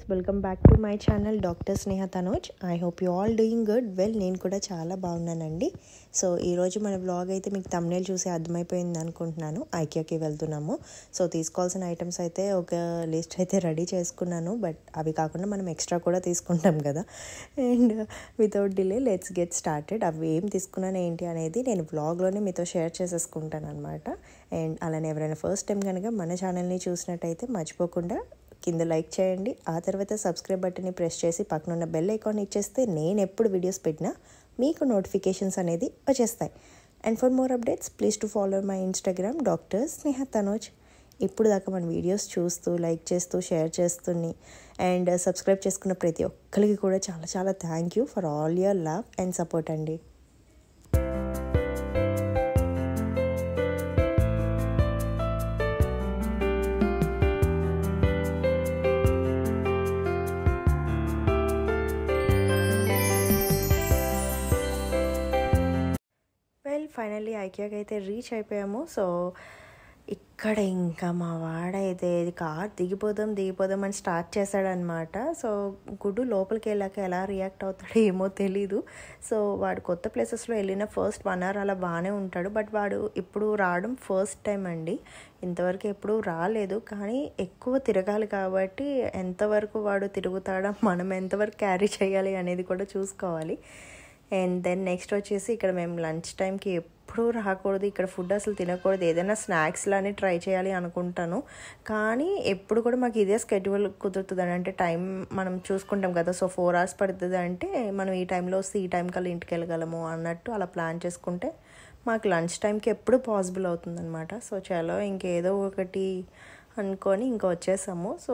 welcome back to my channel doctor Sneha Tanoj I hope you all doing good well నేను కూడా చాలా బాగున్నానండి so ఈరోజు మన వ్లాగ్ అయితే మీకు తమ్నేల్ చూసి అర్థమైపోయింది అనుకుంటున్నాను ఐక్యాకి వెళ్తున్నాము సో తీసుకోవాల్సిన ఐటమ్స్ అయితే ఒక లిస్ట్ అయితే రెడీ చేసుకున్నాను బట్ అవి కాకుండా మనం ఎక్స్ట్రా కూడా తీసుకుంటాం కదా and without delay let's get started అవి ఏం తీసుకున్నాను ఏంటి అనేది నేను వ్లాగ్లోనే మీతో షేర్ చేసేసుకుంటాను అనమాట అండ్ అలానే ఎవరైనా ఫస్ట్ టైం కనుక మన ఛానల్ని చూసినట్టయితే మర్చిపోకుండా కింద లైక్ చేయండి ఆ తర్వాత సబ్స్క్రైబ్ బటన్ని ప్రెస్ చేసి పక్కన ఉన్న బెల్ ఐకాన్ ఇచ్చేస్తే నేను ఎప్పుడు వీడియోస్ పెట్టినా మీకు నోటిఫికేషన్స్ అనేది వచ్చేస్తాయి and for more updates please to follow my Instagram doctor Sneha Tanoj ఇప్పుడు దాకా మన వీడియోస్ చూస్తూ లైక్ చేస్తూ షేర్ చేస్తుని అండ్ సబ్స్క్రైబ్ చేసుకున్న ప్రతి ఒక్కరికి కూడా చాలా చాలా thank you for all your love and support అండి వెల్ ఫైనల్లీ ఐకియాకి అయితే రీచ్ అయిపోయాము సో ఇక్కడ ఇంకా మా వాడైతే ఇది కార్ దిగిపోదాం దిగిపోదాం అని స్టార్ట్ చేశాడనమాట సో గుడ్డు లోపలికి వెళ్ళాక ఎలా రియాక్ట్ అవుతాడో ఏమో తెలీదు సో వాడు కొత్త ప్లేసెస్లో వెళ్ళిన ఫస్ట్ వన్ అవర్ అలా బాగానే ఉంటాడు బట్ వాడు ఇప్పుడు రావడం ఫస్ట్ టైం అండి ఇంతవరకు ఎప్పుడూ రాలేదు కానీ ఎక్కువ తిరగాలి కాబట్టి ఎంతవరకు వాడు తిరుగుతాడో మనం ఎంతవరకు క్యారీ చేయాలి అనేది కూడా చూసుకోవాలి అండ్ దెన్ నెక్స్ట్ వచ్చేసి ఇక్కడ మేము లంచ్ టైంకి ఎప్పుడూ రాకూడదు ఇక్కడ ఫుడ్ అసలు తినకూడదు ఏదైనా స్నాక్స్ లానే ట్రై చేయాలి అనుకుంటాను కానీ ఎప్పుడు కూడా మాకు ఇదే స్కెడ్యూల్ కుదురుతుంది అంటే టైం మనం చూసుకుంటాం కదా సో ఫోర్ అవర్స్ పడుతుంది అంటే మనం ఈ టైంలో వస్తే ఈ టైం కల్లా ఇంటికి వెళ్ళగలము అన్నట్టు అలా ప్లాన్ చేసుకుంటే మాకు లంచ్ టైంకి ఎప్పుడు పాసిబుల్ అవుతుందన్నమాట సో చలో ఇంకేదో ఒకటి అనుకొని ఇంకా వచ్చేసాము సో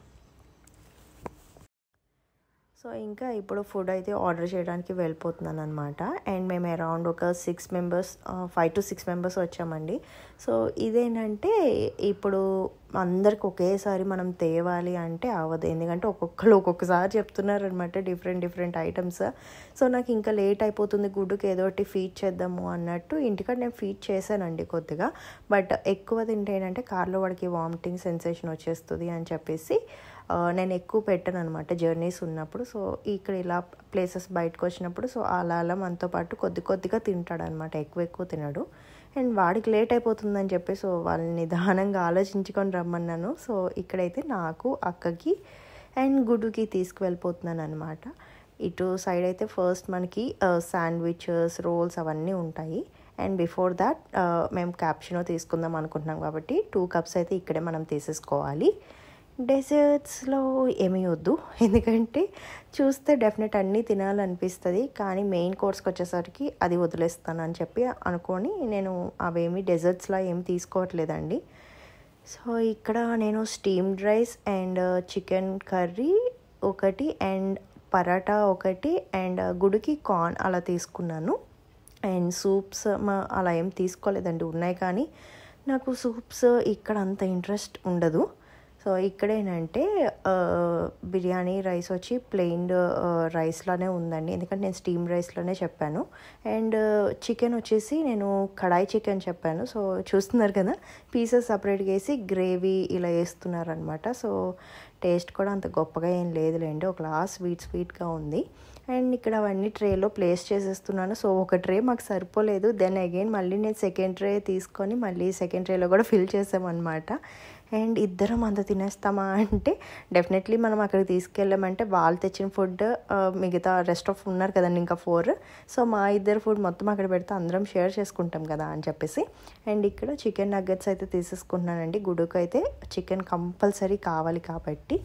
సో ఇంకా ఇప్పుడు ఫుడ్ అయితే ఆర్డర్ చేయడానికి వెళ్ళిపోతున్నాను అనమాట అండ్ మేము అరౌండ్ ఒక six members five to six members వచ్చామండి సో ఇదేంటంటే ఇప్పుడు అందరికి ఒకేసారి మనం తేవాలి అంటే అవ్వదు ఎందుకంటే ఒక్కొక్కరు ఒక్కొక్కసారి చెప్తున్నారు అనమాట డిఫరెంట్ డిఫరెంట్ ఐటమ్స్ సో నాకు ఇంకా లేట్ అయిపోతుంది గుడ్డుకి ఏదో ఒకటి ఫీడ్ చేద్దాము అన్నట్టు ఇంటికాడ నేను ఫీడ్ చేశానండి కొద్దిగా బట్ ఎక్కువ తింటే ఏంటంటే కార్లో వాడికి వామిటింగ్ సెన్సేషన్ వచ్చేస్తుంది అని చెప్పేసి నేను ఎక్కువ పెట్టాను అనమాట జర్నీస్ ఉన్నప్పుడు సో ఇక్కడ ఇలా ప్లేసెస్ బయటకు వచ్చినప్పుడు సో అలా అలా మనతో పాటు కొద్ది కొద్దిగా తింటాడు అనమాట ఎక్కువ ఎక్కువ తినడు అండ్ వాడికి లేట్ అయిపోతుందని చెప్పి సో వాళ్ళని నిదానంగా ఆలోచించుకొని రమ్మన్నాను సో ఇక్కడైతే నాకు అక్కకి అండ్ గుడ్డుకి తీసుకువెళ్ళిపోతున్నాను అనమాట ఇటు సైడ్ అయితే ఫస్ట్ మనకి శాండ్విచెస్ రోల్స్ అవన్నీ ఉంటాయి అండ్ బిఫోర్ దాట్ మేము క్యాప్షనో తీసుకుందాం అనుకుంటున్నాం కాబట్టి టూ కప్స్ అయితే ఇక్కడే మనం తీసేసుకోవాలి డెజర్ట్స్లో ఏమీ వద్దు ఎందుకంటే చూస్తే డెఫినెట్ అన్నీ తినాలనిపిస్తుంది కానీ మెయిన్ కోర్స్కి వచ్చేసరికి అది వదిలేస్తాను అని చెప్పి అనుకొని నేను అవేమి డెజర్ట్స్లా ఏమి తీసుకోవట్లేదండి సో ఇక్కడ నేను steamed rice and chicken curry ఒకటి అండ్ పరాటా ఒకటి అండ్ గుడికి కార్న్ అలా తీసుకున్నాను అండ్ సూప్స్ మా అలా ఏం తీసుకోలేదండి ఉన్నాయి కానీ నాకు సూప్స్ ఇక్కడ అంత ఇంట్రెస్ట్ ఉండదు సో ఇక్కడేంటంటే బిర్యానీ రైస్ వచ్చి ప్లెయిన్ రైస్లోనే ఉందండి ఎందుకంటే నేను స్టీమ్ రైస్లోనే చెప్పాను అండ్ చికెన్ వచ్చేసి నేను కడాయి చికెన్ చెప్పాను సో చూస్తున్నారు కదా పీసెస్ సపరేట్గా వేసి గ్రేవీ ఇలా వేస్తున్నారనమాట సో టేస్ట్ కూడా అంత గొప్పగా ఏం లేదులేండి ఒక లాస్ట్ స్వీట్ స్వీట్గా ఉంది అండ్ ఇక్కడ అవన్నీ ట్రేలో ప్లేస్ చేసేస్తున్నాను సో ఒక ట్రే మాకు సరిపోలేదు దెన్ అగైన్ మళ్ళీ నేను సెకండ్ ట్రే తీసుకొని మళ్ళీ సెకండ్ ట్రేలో కూడా ఫిల్ చేసామన్నమాట అండ్ ఇద్దరం అంత తినేస్తామా అంటే డెఫినెట్లీ మనం అక్కడికి తీసుకెళ్ళామంటే వాళ్ళు తెచ్చిన ఫుడ్ మిగతా రెస్ట్ ఆఫ్ ఉన్నారు కదండి ఇంకా ఫోర్ సో మా ఇద్దరు ఫుడ్ మొత్తం అక్కడ పెడితే అందరం షేర్ చేసుకుంటాం కదా అని చెప్పేసి అండ్ ఇక్కడ చికెన్ నగ్గట్స్ అయితే తీసేసుకుంటున్నానండి గుడుకు అయితే చికెన్ కంపల్సరీ కావాలి కాబట్టి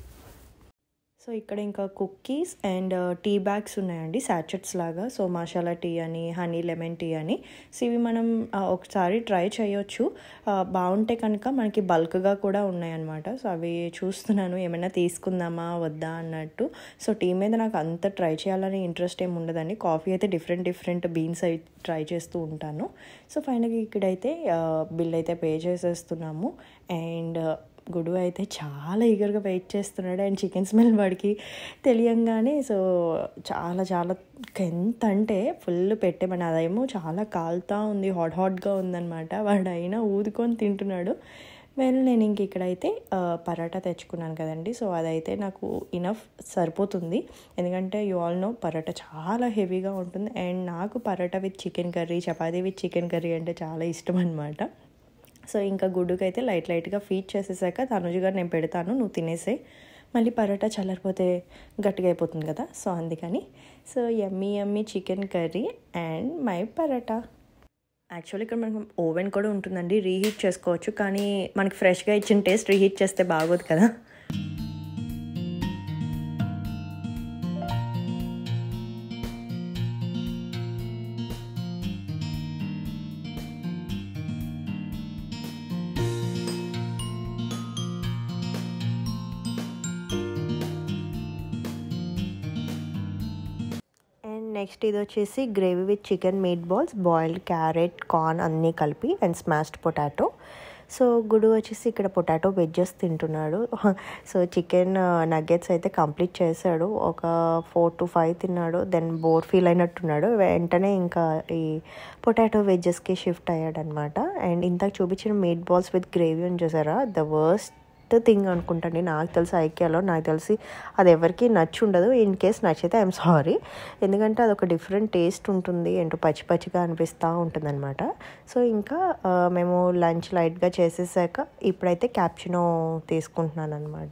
సో ఇక్కడ ఇంకా కుక్కీస్ అండ్ టీ బ్యాగ్స్ ఉన్నాయండి శాచెట్స్ లాగా సో మసాలా టీ అని హనీ లెమన్ టీ అని సో ఇవి మనం ఒకసారి ట్రై చేయొచ్చు బాగుంటే కనుక మనకి బల్క్గా కూడా ఉన్నాయన్నమాట సో అవి చూస్తున్నాను ఏమైనా తీసుకుందామా వద్దా అన్నట్టు సో టీ మీద నాకు అంత ట్రై చేయాలని ఇంట్రెస్ట్ ఏమి ఉండదండి కాఫీ అయితే డిఫరెంట్ డిఫరెంట్ బీన్స్ అవి ట్రై చేస్తూ ఉంటాను సో ఫైనల్గా ఇక్కడైతే బిల్ అయితే పే చేసేస్తున్నాము అండ్ గుడు అయితే చాలా ఈగర్గా వెయిట్ చేస్తున్నాడు అండ్ చికెన్ స్మెల్ వాడికి తెలియంగానే సో చాలా చాలా ఎంత అంటే ఫుల్ పెట్టేమని అదేమో చాలా కాలుతా ఉంది హాట్ హాట్గా ఉందనమాట వాడు అయినా ఊదుకొని తింటున్నాడు వెల్ నేను ఇంక ఇక్కడైతే పరాటా తెచ్చుకున్నాను కదండి సో అదైతే నాకు ఇనఫ్ సరిపోతుంది ఎందుకంటే యు ఆల్ నో పరాటా చాలా హెవీగా ఉంటుంది అండ్ నాకు paratha with chicken curry chapati with chicken curry అంటే చాలా ఇష్టం అనమాట సో ఇంకా గుడ్డుకి అయితే లైట్ లైట్గా ఫీడ్ చేసేసాక తనుజు గారు నేను పెడతాను నువ్వు తినేసే మళ్ళీ పరోటా చల్లారిపోతే గట్టిగా అయిపోతుంది కదా సో అందుకని సో ఎమ్మీ ఎమ్మీ chicken curry and my parotta actually ఇక్కడ మనకు ఓవెన్ కూడా ఉంటుందండి రీహీట్ చేసుకోవచ్చు కానీ మనకి ఫ్రెష్గా ఇచ్చిన టేస్ట్ రీహీట్ చేస్తే బాగోదు కదా అండ్ నెక్స్ట్ ఇది వచ్చేసి gravy with chicken meat balls boiled carrot corn అన్నీ కలిపి and smashed potato so Gudu వచ్చేసి ఇక్కడ పొటాటో వెజ్జెస్ తింటున్నాడు సో చికెన్ నగ్గెట్స్ అయితే కంప్లీట్ చేశాడు ఒక ఫోర్ టు ఫైవ్ తిన్నాడు దెన్ బోర్ ఫీల్ అయినట్టున్నాడు వెంటనే ఇంకా ఈ పొటాటో వెజ్జెస్కి షిఫ్ట్ అయ్యాడు అనమాట అండ్ ఇంతకు చూపించిన మీట్ బాల్స్ విత్ గ్రేవీ అని చూసారా ద వర్స్ట్ థింగ్ అనుకుంటండి నాకు తెలిసి ఐక్యాలో నాకు తెలిసి అది ఎవరికి నచ్చి ఉండదు ఇన్ కేస్ నచ్చితే ఐఎమ్ సారీ ఎందుకంటే అది ఒక డిఫరెంట్ టేస్ట్ ఉంటుంది ఏంటో పచ్చి పచ్చిగా అనిపిస్తూ ఉంటుంది అనమాట సో ఇంకా మేము లంచ్ లైట్గా చేసేసాక ఇప్పుడైతే క్యాప్చినో తీసుకుంటున్నాను అనమాట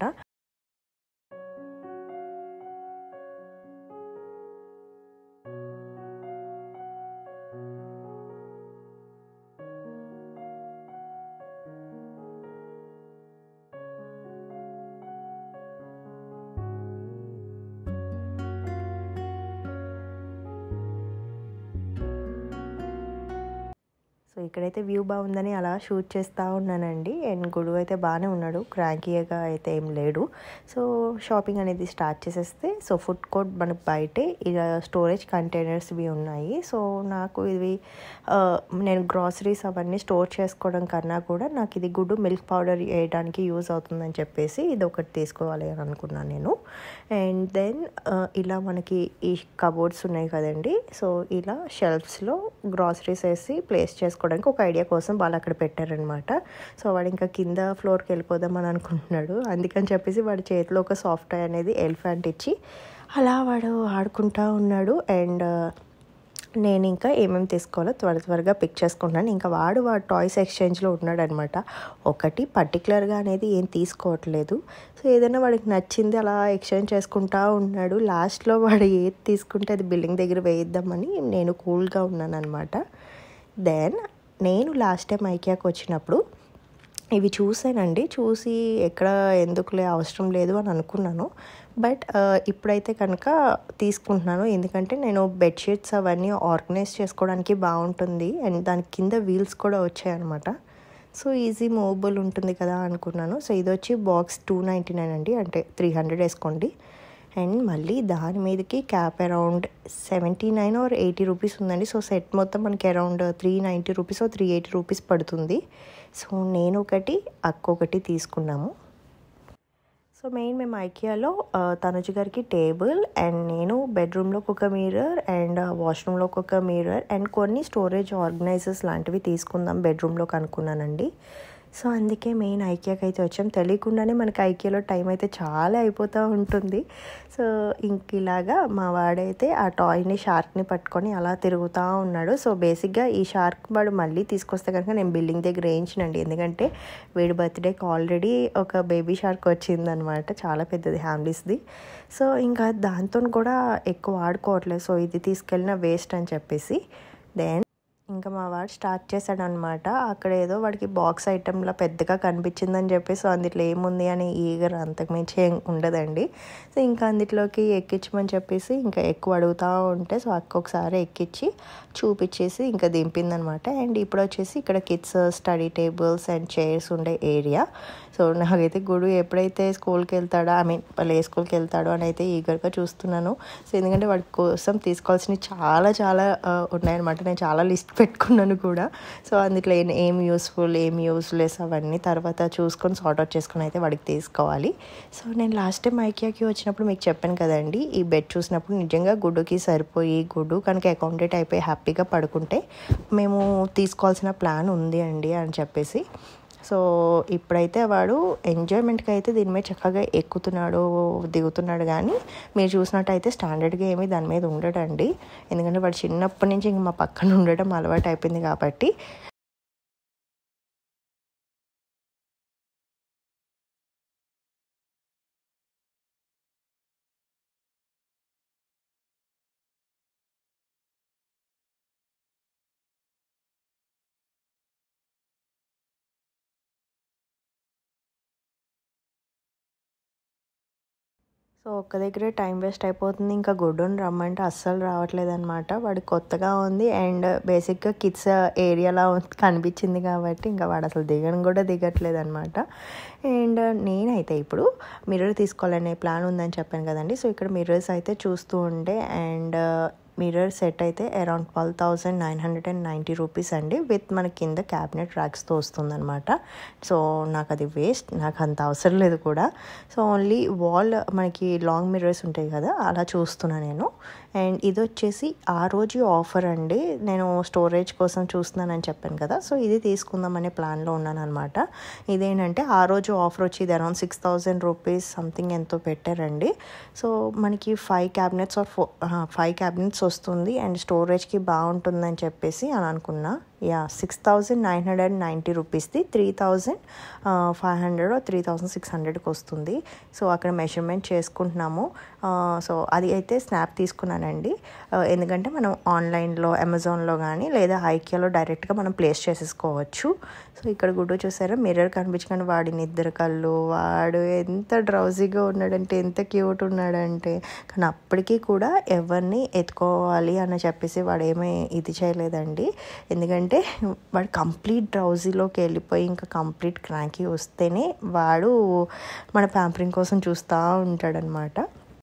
సో ఇక్కడైతే వ్యూ బాగుందని అలా షూట్ చేస్తూ ఉన్నానండి అండ్ గుడువు అయితే బాగానే ఉన్నాడు క్రాంకీగా అయితే ఏం లేడు సో షాపింగ్ అనేది స్టార్ట్ చేసేస్తే సో ఫుడ్ కోర్ట్ మనకు బయటే ఇక స్టోరేజ్ కంటైనర్స్వి ఉన్నాయి సో నాకు ఇవి నేను గ్రాసరీస్ అవన్నీ స్టోర్ చేసుకోవడం కన్నా కూడా నాకు ఇది గుడ్డు మిల్క్ పౌడర్ వేయడానికి యూజ్ అవుతుందని చెప్పేసి ఇది ఒకటి తీసుకోవాలి అని అనుకున్నాను నేను అండ్ దెన్ ఇలా మనకి ఈ కబోర్డ్స్ ఉన్నాయి కదండి సో ఇలా షెల్ఫ్స్లో గ్రాసరీస్ వేసి ప్లేస్ చేసుకోవడానికి ఒక ఐడియా కోసం వాళ్ళు అక్కడ పెట్టారనమాట సో వాడు ఇంకా కింద ఫ్లోర్కి వెళ్ళిపోదామని అనుకుంటున్నాడు అందుకని చెప్పేసి వాడి చేతిలో ఒక సాఫ్ట్ టై అనేది ఎలిఫెంట్ ఇచ్చి అలా వాడు ఆడుకుంటా ఉన్నాడు అండ్ నేను ఇంకా ఏమేమి తీసుకోవాలో త్వర త్వరగా పిక్ చేసుకుంటున్నాను ఇంకా వాడు వాడు టాయ్స్ ఎక్స్చేంజ్లో ఉన్నాడు అనమాట ఒకటి పర్టికులర్గా అనేది ఏం తీసుకోవట్లేదు సో ఏదైనా వాడికి నచ్చింది అలా ఎక్స్చేంజ్ చేసుకుంటా ఉన్నాడు లాస్ట్లో వాడు ఏది తీసుకుంటే అది బిల్డింగ్ దగ్గర వేయిద్దామని నేను కూల్గా ఉన్నాను అనమాట దెన్ నేను లాస్ట్ టైం ఐకియాకి వచ్చినప్పుడు ఇవి చూసానండి చూసి ఎక్కడ ఎందుకులే అవసరం లేదు అని అనుకున్నాను బట్ ఇప్పుడైతే కనుక తీసుకుంటున్నాను ఎందుకంటే నేను బెడ్షీట్స్ అవన్నీ ఆర్గనైజ్ చేసుకోవడానికి బాగుంటుంది అండ్ దాని కింద వీల్స్ కూడా వచ్చాయన్నమాట సో ఈజీ మూవబుల్ ఉంటుంది కదా అనుకున్నాను సో ఇది వచ్చి బాక్స్ టూ నైంటీ నైన్ అండి అంటే త్రీ హండ్రెడ్ వేసుకోండి అండ్ మళ్ళీ దాని మీదకి cap around seventy nine or eighty rupees ఉందండి సో సెట్ మొత్తం మనకి around three ninety rupees three eighty rupees పడుతుంది సో నేను ఒకటి అక్క ఒకటి తీసుకున్నాము సో మెయిన్ మేము ఐకియాలో తనుజు గారికి టేబుల్ అండ్ నేను బెడ్రూమ్లోకి ఒక మిర్రర్ అండ్ వాష్రూమ్లోకి ఒక మిర్రర్ అండ్ కొన్ని స్టోరేజ్ ఆర్గనైజర్స్ లాంటివి తీసుకుందాం బెడ్రూమ్లోకి అనుకున్నానండి సో అందుకే మెయిన్ ఐకియాకి అయితే వచ్చాం తెలియకుండానే మనకి ఐకియాలో టైం అయితే చాలా అయిపోతూ ఉంటుంది సో ఇంక ఇలాగా మా వాడైతే ఆ టాయ్ని షార్క్ని పట్టుకొని అలా తిరుగుతూ ఉన్నాడు సో బేసిక్గా ఈ షార్క్ వాడు మళ్ళీ తీసుకొస్తే కనుక నేను బిల్డింగ్ దగ్గర వేయించినండి ఎందుకంటే వీడి బర్త్డేకి ఆల్రెడీ ఒక బేబీ షార్క్ వచ్చిందనమాట చాలా పెద్దది హ్యామ్లీస్ది సో ఇంకా దాంతో కూడా ఎక్కువ ఆడుకోవట్లేదు సో ఇది తీసుకెళ్ళిన వేస్ట్ అని చెప్పేసి దెన్ ఇంకా మా వాడు స్టార్ట్ చేశాడు అనమాట అక్కడ ఏదో వాడికి బాక్స్ ఐటెంలో పెద్దగా కనిపించిందని చెప్పి సో అందులో ఏముంది అని ఈగర్ అంతకుమించి ఏం ఉండదండి సో ఇంకా అందులోకి ఎక్కించమని చెప్పేసి ఇంకా ఎక్కువ అడుగుతూ ఉంటే సో అక్క ఒకసారి ఎక్కించి చూపించేసి ఇంకా దింపిందనమాట అండ్ ఇప్పుడు వచ్చేసి ఇక్కడ kids study tables and chairs ఉండే ఏరియా సో నాకైతే గుడు ఎప్పుడైతే స్కూల్కి వెళ్తాడో ఐ మీన్ వాళ్ళు ఏ స్కూల్కి వెళ్తాడో అని అయితే ఈగర్గా చూస్తున్నాను సో ఎందుకంటే వాడి కోసం తీసుకోవాల్సినవి చాలా చాలా ఉన్నాయన్నమాట నేను చాలా లిస్ట్ పెట్టుకున్నాను కూడా సో అందులో ఏం యూస్ఫుల్ ఏం యూస్లెస్ అవన్నీ తర్వాత చూసుకొని సార్ట్ అవుట్ చేసుకొని అయితే వాడికి తీసుకోవాలి సో నేను లాస్ట్ టైం ఐకియాకి వచ్చినప్పుడు మీకు చెప్పాను కదండి ఈ బెడ్ చూసినప్పుడు నిజంగా గుడ్డుకి సరిపోయి గుడ్డు కనుక అకౌంటెంట్ అయిపోయి హ్యాపీగా పడుకుంటే మేము తీసుకోవాల్సిన ప్లాన్ ఉంది అండి అని చెప్పేసి సో ఇప్పుడైతే వాడు ఎంజాయ్మెంట్కి అయితే దీని మీద చక్కగా ఎక్కుతున్నాడు దిగుతున్నాడు కానీ మీరు చూసినట్టయితే స్టాండర్డ్గా ఏమీ దాని మీద ఉండడండి ఎందుకంటే వాడు చిన్నప్పటి నుంచి ఇంక మా పక్కన ఉండడం అలవాటు అయిపోయింది కాబట్టి సో ఒక్క దగ్గరే టైం వేస్ట్ అయిపోతుంది ఇంకా గుడ్డుని రమ్మంటే అస్సలు రావట్లేదు అనమాట వాడు కొత్తగా ఉంది అండ్ బేసిక్గా కిడ్స్ ఏరియాలా కనిపించింది కాబట్టి ఇంకా వాడు అసలు దిగడం కూడా దిగట్లేదు అనమాట అండ్ నేనైతే ఇప్పుడు మిర్రర్ తీసుకోవాలనే ప్లాన్ ఉందని చెప్పాను కదండి సో ఇక్కడ మిర్రర్స్ అయితే చూస్తూ ఉండే అండ్ మిర్రర్ సెట్ అయితే around twelve thousand nine hundred and ninety rupees అండి విత్ మన కింద క్యాబినెట్ ర్యాక్స్తో వస్తుందన్నమాట సో నాకు అది వేస్ట్ నాకు అంత అవసరం లేదు కూడా సో ఓన్లీ వాల్ మనకి లాంగ్ మిర్రర్స్ ఉంటాయి కదా అలా చూస్తున్నా నేను అండ్ ఇది వచ్చేసి ఆ రోజు ఆఫర్ అండి నేను స్టోరేజ్ కోసం చూస్తున్నానని చెప్పాను కదా సో ఇది తీసుకుందాం అనే ప్లాన్లో ఉన్నాను అనమాట ఇదేంటంటే ఆ రోజు ఆఫర్ వచ్చి ఇది around six thousand rupees something ఎంతో పెట్టారండి సో మనకి five cabinets or four five cabinets వస్తుంది అండ్ స్టోరేజ్కి బాగుంటుందని చెప్పేసి అని అనుకున్నా yeah six thousand nine hundred ninety రూపీస్ది three thousand five hundred three thousand six హండ్రెడ్కి వస్తుంది సో అక్కడ మెజర్మెంట్ చేసుకుంటున్నాము సో అది అయితే స్నాప్ తీసుకున్నానండి ఎందుకంటే మనం ఆన్లైన్లో అమెజాన్లో కానీ లేదా ఐకియాలో డైరెక్ట్గా మనం ప్లేస్ చేసేసుకోవచ్చు సో ఇక్కడ గుడ్డు చూసారా మిర్రర్ కనిపించగానే వాడి నిద్ర కళ్ళు వాడు ఎంత డ్రౌజీగా ఉన్నాడంటే ఎంత క్యూట్ ఉన్నాడంటే కానీ అప్పటికీ కూడా ఎవరిని ఎత్తుకోవాలి అని చెప్పేసి వాడు ఏమీ ఇది చేయలేదండి ఎందుకంటే వాడు కంప్లీట్ డ్రౌజీలోకి వెళ్ళిపోయి ఇంకా కంప్లీట్ క్రాంకీ వస్తేనే వాడు మన ప్యాంపరింగ్ కోసం చూస్తూ ఉంటాడనమాట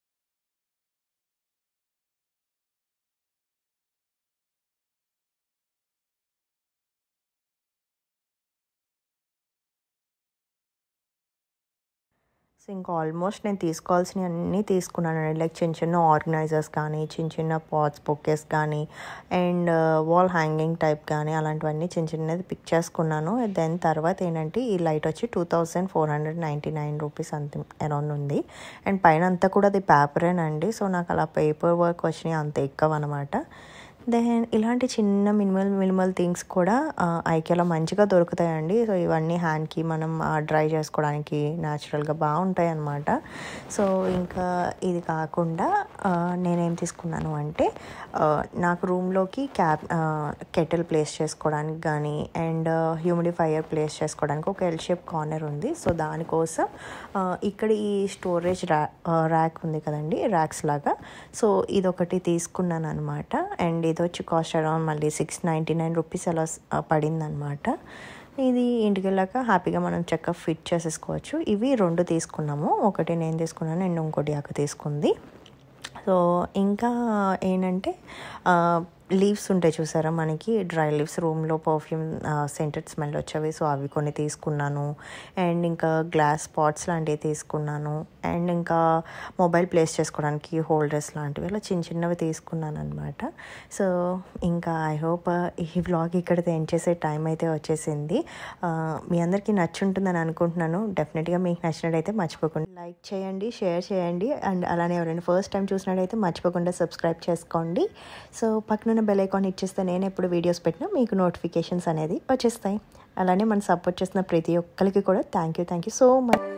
సో ఇంకా ఆల్మోస్ట్ నేను తీసుకోవాల్సినవి అన్నీ తీసుకున్నానండి లైక్ చిన్న చిన్న ఆర్గనైజర్స్ కానీ చిన్న చిన్న పాట్స్ బొకేస్ కానీ అండ్ వాల్ హ్యాంగింగ్ టైప్ కానీ అలాంటివన్నీ చిన్న చిన్నది పిక్ చేసుకున్నాను దెన్ తర్వాత ఏంటంటే ఈ లైట్ వచ్చి two thousand four hundred ninety nine rupees అంత అరౌండ్ ఉంది అండ్ పైన అంతా కూడా అది పేపరేనండి సో నాకు అలా పేపర్ వర్క్ వచ్చినాయి అంత ఎక్కువ అనమాట దెన్ ఇలాంటి చిన్న మినిమల్ మినిమల్ థింగ్స్ కూడా ఐకేలో మంచిగా దొరుకుతాయండి సో ఇవన్నీ హ్యాండ్కి మనం డ్రై చేసుకోవడానికి న్యాచురల్గా బాగుంటాయి అన్నమాట సో ఇంకా ఇది కాకుండా నేనేం తీసుకున్నాను అంటే నాకు రూమ్లోకి క్యాబ్ కెటిల్ ప్లేస్ చేసుకోవడానికి కానీ అండ్ హ్యూమిడిఫైయర్ ప్లేస్ చేసుకోవడానికి ఒక ఎల్ షేప్ కార్నర్ ఉంది సో దానికోసం ఇక్కడ ఈ స్టోరేజ్ ర్యా ర్యాక్ ఉంది కదండి ర్యాక్స్ లాగా సో ఇదొకటి తీసుకున్నాను అనమాట అండ్ ఇది వచ్చి కాస్ట్ అరౌండ్ మళ్ళీ సిక్స్ నైంటీ నైన్ రూపీస్ అలా పడిందనమాట ఇది ఇంటికి వెళ్ళాక హ్యాపీగా మనం చక్కగా ఫిట్ చేసేసుకోవచ్చు ఇవి రెండు తీసుకున్నాము ఒకటి నేను తీసుకున్నాను అండ్ ఇంకోటి అక్క తీసుకుంది సో ఇంకా ఏంటంటే లీవ్స్ ఉంటాయి చూసారా మనకి డ్రై లీవ్స్ రూమ్లో పర్ఫ్యూమ్ సెంటెడ్ స్మెల్ వచ్చేవి సో అవి కొన్ని తీసుకున్నాను అండ్ ఇంకా గ్లాస్ పాట్స్ లాంటివి తీసుకున్నాను అండ్ ఇంకా మొబైల్ ప్లేస్ చేసుకోవడానికి హోల్డర్స్ లాంటివి అలా చిన్న చిన్నవి తీసుకున్నాను అనమాట సో ఇంకా ఐ హోప్ ఈ వ్లాగ్ ఇక్కడ ఎండ్ చేసే టైం అయితే వచ్చేసింది మీ అందరికీ నచ్చుంటుందని అనుకుంటున్నాను డెఫినెట్గా మీకు నచ్చినట్టయితే మర్చిపోకుండా లైక్ చేయండి షేర్ చేయండి అండ్ అలానే ఎవరైనా ఫస్ట్ టైం చూసినట్టయితే మర్చిపోకుండా సబ్స్క్రైబ్ చేసుకోండి సో పక్కన బెల్ ఐకాన్ ఇచ్చేస్తే నేను ఎప్పుడు వీడియోస్ పెట్టినా మీకు నోటిఫికేషన్స్ అనేది వచ్చేస్తాయి అలానే మనం సపోర్ట్ చేసిన ప్రతి ఒక్కరికి కూడా thank you thank you so much